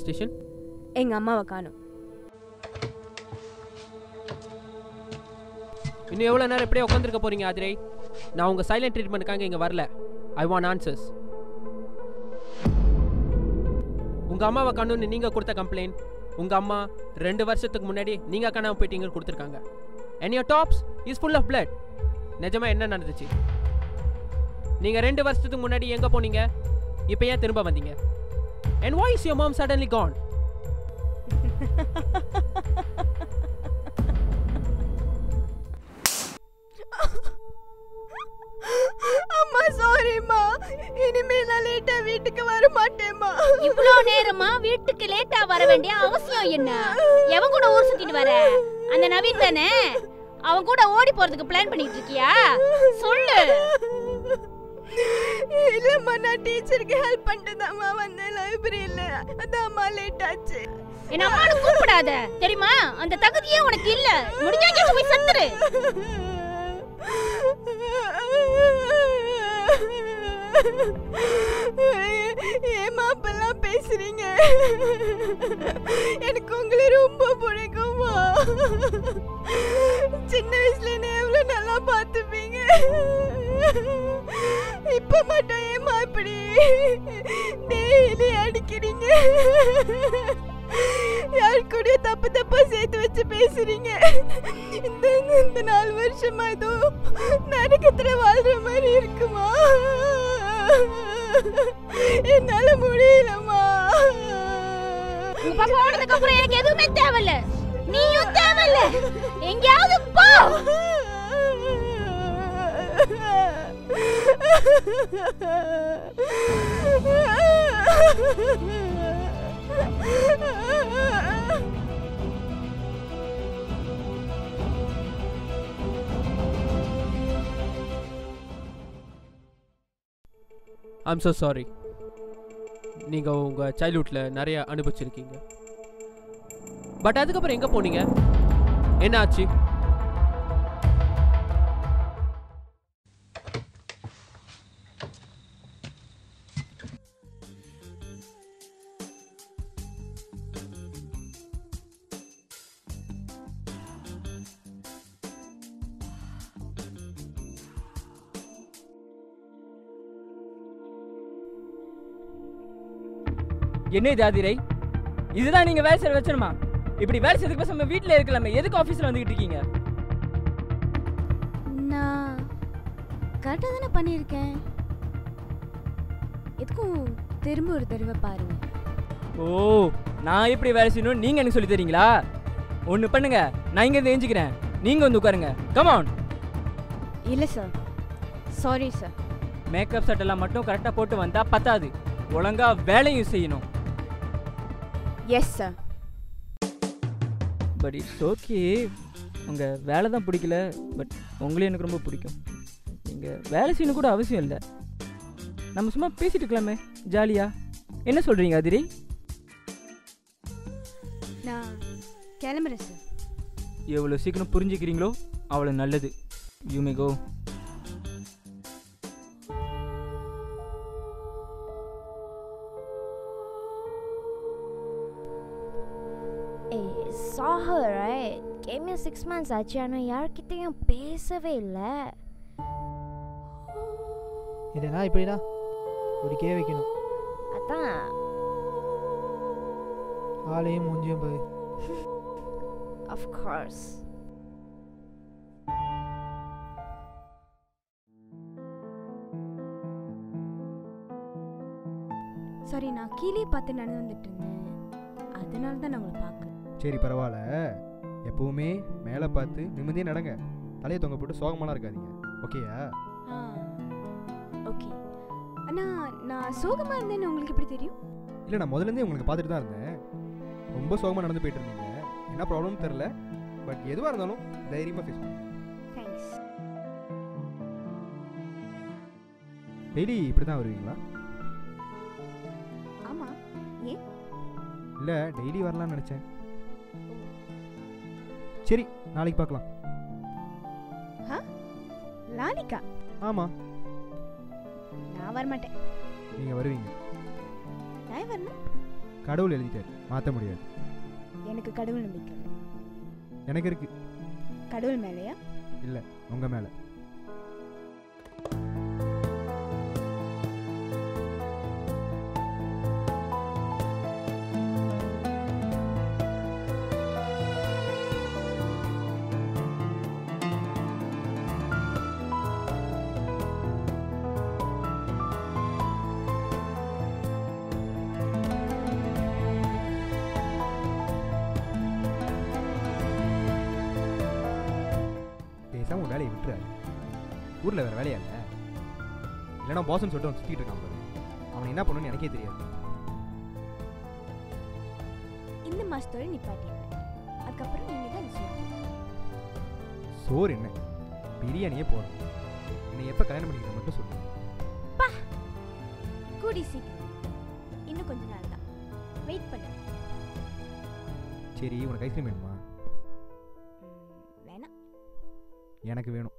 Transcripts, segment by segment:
Station எங்கள் அம்மாவை காணும் இன்னும் எவ்வளோ நேரம் இப்படியே உட்காந்துருக்க போறீங்க ஆதிரை நான் உங்கள் சைலண்ட் ட்ரீட்மெண்ட்டுக்காக இங்கே வரல ஐ வாண்ட் ஆன்சர்ஸ் உங்கள் அம்மாவை காணும்னு நீங்கள் கொடுத்த கம்ப்ளைண்ட் உங்கள் அம்மா ரெண்டு வருஷத்துக்கு முன்னாடி நீங்கள் காணாமல் போயிட்டீங்கன்னு கொடுத்துருக்காங்க and your tops is full of blood நிஜமா என்ன நடந்துச்சு நீங்கள் ரெண்டு வருஷத்துக்கு முன்னாடி எங்கே போனீங்க இப்போ ஏன் திரும்ப வந்தீங்க and voice your mom suddenly gone அம்மா சாரிம்மா இனிமே நான் லேட்டா வீட்டுக்கு வர மாட்டேம்மா இவ்ளோ நேரமா வீட்டுக்கு லேட்டா வர வேண்டிய அவசியம் என்ன எவன் கூட ஊர் சுத்திட்டு வர அந்த நவீன் தானே அவன் கூட ஓடி போறதுக்கு பிளான் பண்ணிட்டு இருக்கியா சொல்லு இல்லம்மா நான் டீச்சருக்கு ஹெல்ப் பண்ணிட்டு தான்மா வந்தேன் லைப்ரரியில அதாம்மா லேட் ஆச்சு என்ன அம்மானு கூப்பிடாத தெரியுமா அந்த தகுதியே உனக்கு இல்ல முடிஞ்சா இங்க போய் செத்துரு ஏமா அப்பெல்லாம் பேசுறீங்க எனக்கு உங்களை ரொம்ப பிடிக்குமா சின்ன வயசுல என்ன எவ்வளவு நல்லா பார்த்துப்பீங்க இப்ப மட்டும் ஏமா இப்படி டெய்லி அடிக்கிறீங்க யார் கூட தப்பு தப்பா சேர்த்து வச்சு பேசுறீங்க இந்த இந்த நாலு வருஷமா ஏதோ நரகத்துல வாழ்ற மாதிரி இருக்குமா என்னால முடியலம்மா உங்க பாப்பா ஓடுனதுக்கு அப்புறம் எனக்கு எதுவுமே தேவையில்ல நீயும் தேவையில்ல எங்கேயாவது போ ஐம் so சாரி நீங்கள் உங்கள் சைல்ட்ஹுட்டில் நிறைய அனுபவிச்சிருக்கீங்க பட் அதுக்கப்புறம் எங்கே போனீங்க என்ன ஆச்சு என்ன இது ஆதிரை இதுதான் நீங்க வேலை செய்ய வச்சணுமா இப்படி வேலை செய்யறதுக்கு பேசாம வீட்ல இருக்கலாமே எதுக்கு ஆபீஸ்ல வந்துகிட்டு இருக்கீங்க நான் கரெக்டாக தானே பண்ணியிருக்கேன் எதுக்கும் திரும்ப ஒரு தடவை பாருங்க ஓ நான் எப்படி வேலை செய்யணும் நீங்க எனக்கு சொல்லி தரீங்களா ஒன்று பண்ணுங்க நான் இங்க இருந்து எஞ்சிக்கிறேன் நீங்க வந்து உட்காருங்க கமான் இல்லை சார் சாரி சார் மேக்கப் சட்டெல்லாம் மட்டும் கரெக்டாக போட்டு வந்தா பத்தாது ஒழுங்கா வேலையும் செய்யணும் yes sir but it's okay உங்கள் வேலை தான் பிடிக்கல பட் உங்களையும் எனக்கு ரொம்ப பிடிக்கும் நீங்கள் வேலை செய்யணும் கூட அவசியம் இல்லை நம்ம சும்மா பேசிட்டு இருக்கலாமே ஜாலியா என்ன சொல்கிறீங்க அதிரி நான் கிளம்புறேன் சார் எவ்வளோ சீக்கிரம் புரிஞ்சுக்கிறீங்களோ அவ்வளோ நல்லது யூ மே கோ ஏய் saw her right came six months ஆச்சு ஆனால் யார்கிட்டயும் பேசவே இல்லை இல்லைனா இப்படிடா குடிக்கவே வைக்கணும் அதான் ஆளையும் மூஞ்சியும் போய் of course சாரி நான் கீழே பார்த்து நடந்து வந்துட்டு இருந்தேன் அதனால தான் நான் உங்களை பார்க்கல சரி பரவாயில்ல எப்பவுமே மேலே பார்த்து நிம்மதியாக நடங்க தலையை தொங்க போட்டு சோகமாலாம் இருக்காதீங்க ஓகேயா ஆ ஓகே அண்ணா நான் சோகமாக இருந்தேன்னு உங்களுக்கு எப்படி தெரியும் இல்லை நான் முதல்லேருந்தே உங்களுக்கு பார்த்துட்டு தான் இருந்தேன் ரொம்ப சோகமாக நடந்து போயிட்டு இருந்தீங்க என்ன ப்ராப்ளம்னு தெரில பட் எதுவாக இருந்தாலும் தைரியமாக ஃபேஸ் பண்ணுங்க தேங்க்ஸ் டெய்லி இப்படி தான் வருவீங்களா ஆமாம் ஏன் இல்லை டெய்லி வரலாம்னு நினச்சேன் சரி நாளைக்கு பார்க்கலாம் லாலிகா ஆமாம் நான் வரமாட்டேன் நீங்கள் வருவீங்க நான் வரணும் கடவுள் எழுதிட்டார் மாற்ற முடியாது எனக்கு கடவுள் நம்பிக்கை இல்லை. எனக்கு இருக்கு கடவுள் மேலேயா உங்கள் மேலே பேசாம உன் வேலையை விட்டுறாரு ஊரில் வேறு வேலையா இல்லை இல்லைனா பாசன் சொல்லிட்டு அவன் சுற்றிட்டு இருக்கான் பாரு அவன் என்ன பண்ணணும்னு எனக்கே தெரியாது இந்த மாசத்தோட நிப்பாட்டிடுவேன் அதுக்கப்புறம் நீங்க தான் சொல்லுங்க சோறு என்ன பிரியாணியே போதும் என்னை எப்போ கல்யாணம் பண்ணிக்கிற மட்டும் சொல்லு கூடி சீக்கிரம் இன்னும் கொஞ்ச நாள் தான் வெயிட் பண்ணு சரி உனக்கு ஐஸ்கிரீம் வேணுமா ம், வேணாம் எனக்கு வேணும்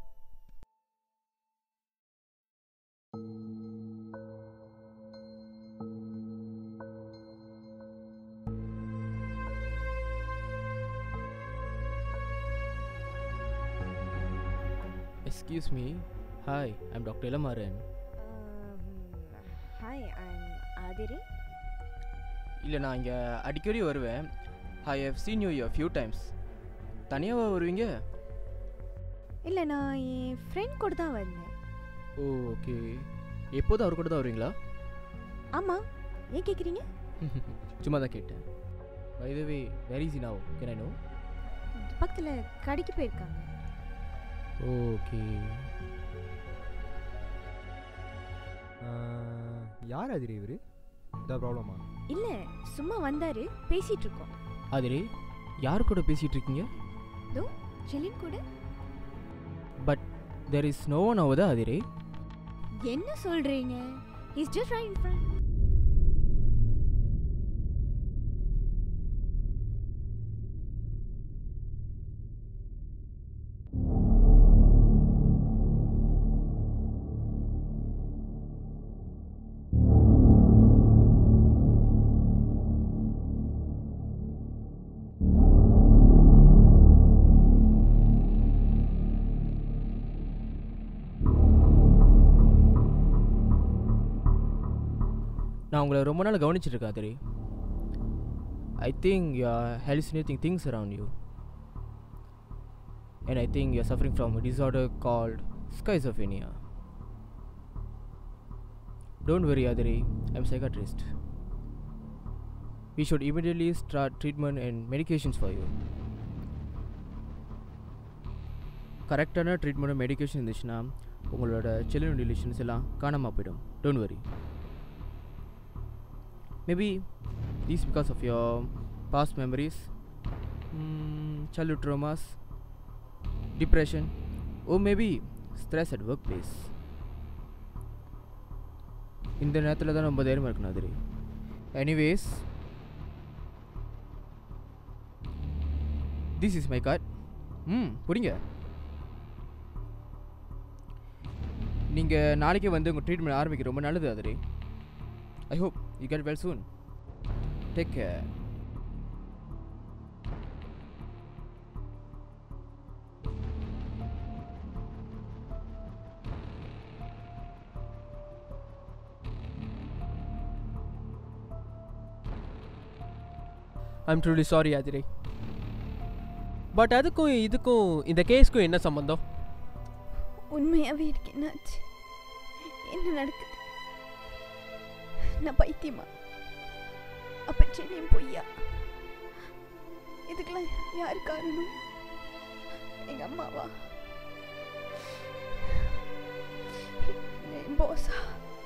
excuse me hi I'm doctor Ilamaran hi I'm Aathiri இல்லை நான் இங்கே அடிக்கடி வருவேன் I have seen you you few times தனியாக வருவீங்க இல்லை நான் என் ஃப்ரெண்ட் கூட தான் வந்தேன் ஓ ஓகே எப்போதும் அவர் கூட தான் வருவீங்களா ஆமாம் ஏன் கேட்குறீங்க சும்மா தான் கேட்டேன் by the way where is now can I know பக்கத்தில் கடைக்கு போயிருக்காங்க ஓகே யார் அதிரி இவர் இதான் ப்ராப்ளமா இல்லை சும்மா வந்தார் பேசிகிட்டு இருக்கோம் அதிரி யார் கூட பேசிகிட்டு இருக்கீங்க ஜெலின் கூட but there is no one over Aathiri என்ன சொல்கிறீங்க is just right in front நான் உங்களை ரொம்ப நாள் கவனிச்சிட்டு இருக்கேன் Aathiri I think you are hallucinating things around you and I think you are suffering from disorder called schizophrenia don't worry Aathiri I am psychiatrist we should immediately start treatment and medications for you கரெக்டான treatment medication இருந்துச்சுன்னா உங்களோட children relations எல்லாம் காணாமல் போயிடும் don't worry maybe these because of your past மெமரிஸ் childhood traumas depression or maybe stress at work place இந்த நேரத்தில் தான் ரொம்ப தைரியமாக இருக்கணும் Athiri anyways this is my card hmm புரிங்க நீங்கள் நாளைக்கே வந்து உங்கள் ட்ரீட்மெண்ட் ஆரம்பிக்க ரொம்ப நல்லது Athiri I hope you get well soon take care I'm truly sorry Athiri but அதுக்கும் இதுக்கும் இந்த கேஸ்க்கும் என்ன சம்மந்தம் உண்மையாகவே இருக்கு என்னாச்சு என்ன நடக்குது நான் பைத்தியமா அப்ப செடியும் பொய்யா இதுக்கெல்லாம் யார் காரணம் எங்க அம்மாவா என் போஸா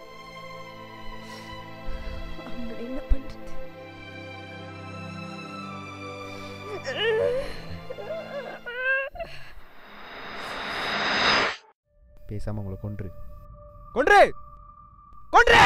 அவங்கள என்ன பண்றது பேசாம உங்களை கொன்று கொன்று கொன்று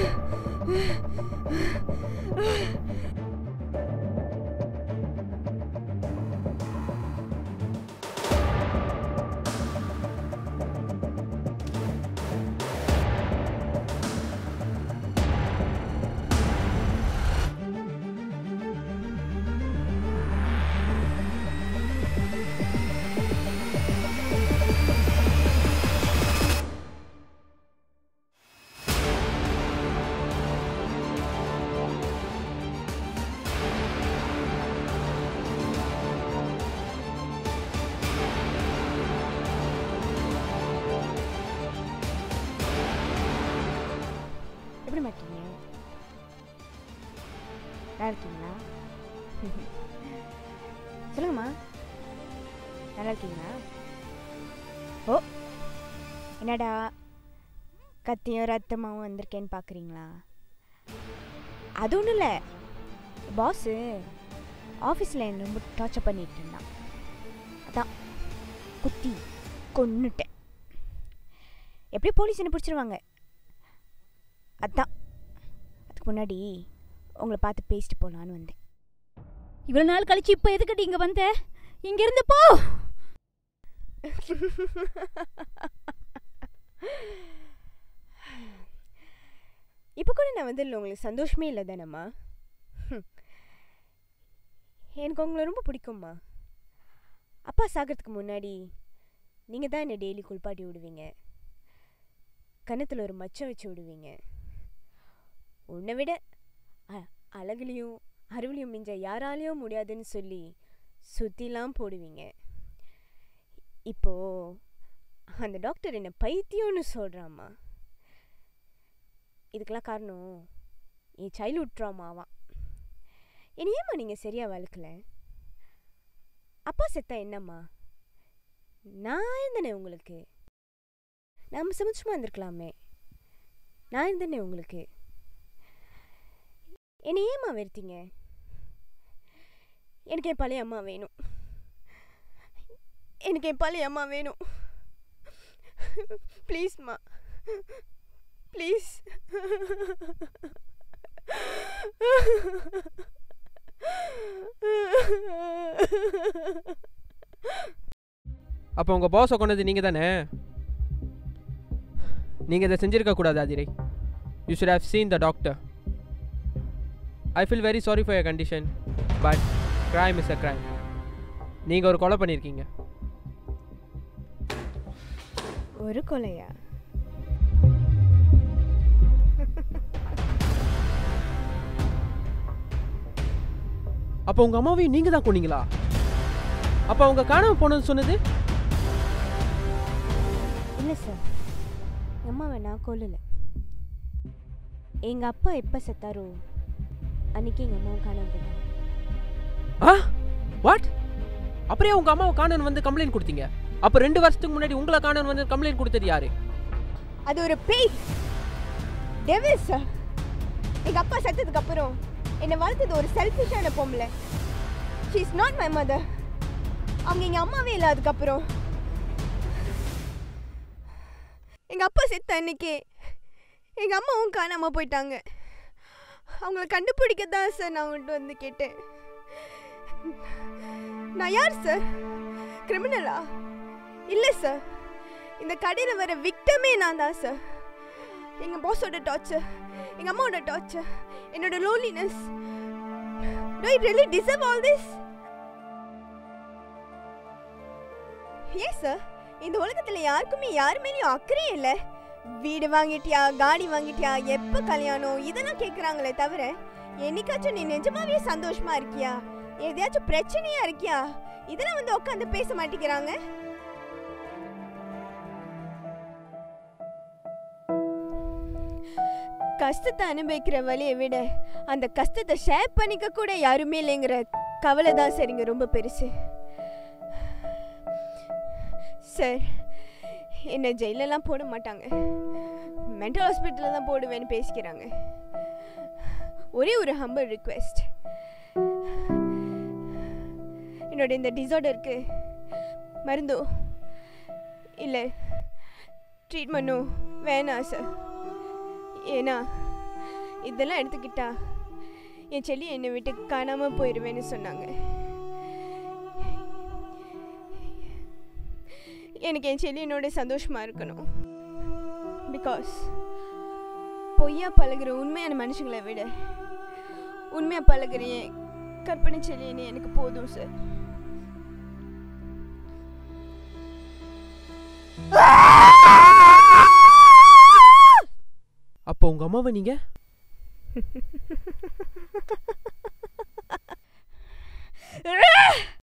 எப்படி மாட்டீங்க நல்லா இருக்கீங்களா சொல்லுங்கம்மா நல்லா இருக்கீங்களா ஓ என்னடா கத்தியும் ரத்தமாகவும் வந்திருக்கேன்னு பார்க்குறீங்களா அது ஒன்றும் இல்லை பாஸு ஆஃபீஸில் என்ன ரொம்ப டார்ச்சர் பண்ணிட்டு இருந்தான் அதான் குத்தி கொன்னுட்டேன் எப்படி போலீஸ் என்ன பிடிச்சிருவாங்க அதான் அதுக்கு முன்னாடி உங்களை பார்த்து பேசிட்டு போகலான்னு வந்தேன் இவ்வளவு நாள் கழிச்சு இப்ப எதுக்கடி இங்க வந்த இங்க இருந்து போ இப்போ கூட நான் வந்து உங்களுக்கு சந்தோஷமே இல்லை தானம்மா ஹம். எனக்கு உங்களை ரொம்ப பிடிக்கும்மா அப்பா சாகிறதுக்கு முன்னாடி நீங்கள் தான் என்னை டெய்லி குளிப்பாட்டி விடுவீங்க கன்னத்தில் ஒரு மச்சம் வச்சு விடுவீங்க உன்னை விட அ- அழகுலையும் அறிவுலையும் மிஞ்ச யாராலையும் முடியாதுன்னு சொல்லி சுத்திலாம் போடுவீங்க இப்போ அந்த டாக்டர் என்ன பைத்தியம்னு சொல்கிறாம்மா இதுக்கெல்லாம் காரணம் என் சைல்ட்ஹுட் ட்ராமாவான் என்னை ஏம்மா நீங்கள் சரியாக வளர்க்கல அப்பா செத்தா என்னம்மா நான் இருந்தேனே உங்களுக்கு நம்ம சமைச்சுமா இருந்திருக்கலாமே நான் இருந்தேனே உங்களுக்கு என்னை ஏம்மா வெறுத்தீங்க எனக்கு என் பழைய அம்மா வேணும் எனக்கு என் பழைய அம்மா வேணும் ப்ளீஸ்மா ப்ளீஸ் அப்போ உங்கள் பாஸை கொண்டது நீங்கள் தானே நீங்கள் இதை செஞ்சிருக்க கூடாது Athirai you should have seen the doctor I feel very sorry for your condition but crime is a crime நீங்கள் ஒரு கொலை பண்ணியிருக்கீங்க ஒரு கொலையா அப்போ உங்கள் அம்மாவையும் நீங்கள் தான் கொன்னீங்களா அப்போ அவங்க காணாமல் போனது சொன்னது இல்லை சார் எங்கள் அம்மாவை நான் கொல்லலை எங்கள் அப்பா எப்போ செத்தாரோ அன்னைக்கு எங்கள் அம்மாவை காணாம போயிட்டாங்க ஆ வாட் அப்படியே உங்கள் அம்மாவை காணன் வந்து கம்ப்ளைண்ட் கொடுத்தீங்க அப்போ ரெண்டு வருஷத்துக்கு முன்னாடி உங்களை காணன் வந்து கம்ப்ளைண்ட் கொடுத்தது யாரு அது ஒரு பேய் டெவில் சார் எங்கள் அப்பா செத்ததுக்கு அப்புறம் என்னை வளர்த்தது ஒரு செல்ஃபிஷான பொம்பளை she is not my mother அவங்க எங்கள் அம்மாவே இல்லை அதுக்கப்புறம் எங்கள் அப்பா செத்த அன்னைக்கே எங்கள் அம்மாவும் காணாமல் போயிட்டாங்க அவங்கள கண்டுபிடிக்க தான் சார் நான் உங்கள்கிட்ட வந்து கேட்டேன் நான் யார் சார் கிரிமினலா இல்லை சார் இந்த கடையில் வர விக்டமே நான் தான் சார் எங்கள் பாஸோட டார்ச்சர் எங்கள் அம்மாவோட டார்ச்சர் என்னோட loneliness Do I really deserve all this? ஏன் சார் இந்த உலகத்தில் யாருக்குமே யார் மேலேயும் அக்கறையே இல்லை வீடு வாங்கிட்டியா காடி வாங்கிட்டியா எப்போ கல்யாணம் இதெல்லாம் கேட்குறாங்களே தவிர என்னைக்காச்சும் நீ நிஜமாவே சந்தோஷமா இருக்கியா எதையாச்சும் பிரச்சனையா இருக்கியா இதெல்லாம் வந்து உட்காந்து பேச மாட்டேங்கிறாங்க கஷ்டத்தை அனுபவிக்கிற வழியை விட அந்த கஷ்டத்தை ஷேர் பண்ணிக்க கூட யாருமே இல்லைங்கிற கவலை தான் சரிங்க ரொம்ப பெருசு சார் என்னை ஜெயிலெல்லாம் போட மாட்டாங்க மென்டல் ஹாஸ்பிட்டலில் தான் போடுவேன்னு பேசிக்கிறாங்க ஒரே ஒரு ஹம்பிள் ரிக்வெஸ்ட் என்னோட இந்த டிசார்டருக்கு மருந்தோ இல்லை ட்ரீட்மெண்ட்டோ வேணாம் சார் ஏன்னா இதெல்லாம் எடுத்துக்கிட்டா என் செல்லி என்னை விட்டு காணாம போயிடுவேன்னு சொன்னாங்க எனக்கு என் செல்லி என்னோட சந்தோஷமா இருக்கணும் பிகாஸ் பொய்யா பழகுற உண்மையான மனுஷங்களை விட உண்மையா பழகுற என் கற்பனை செல்லின்னு எனக்கு போதும் சார் அப்போ உங்க அம்மாவை நீங்க Ah!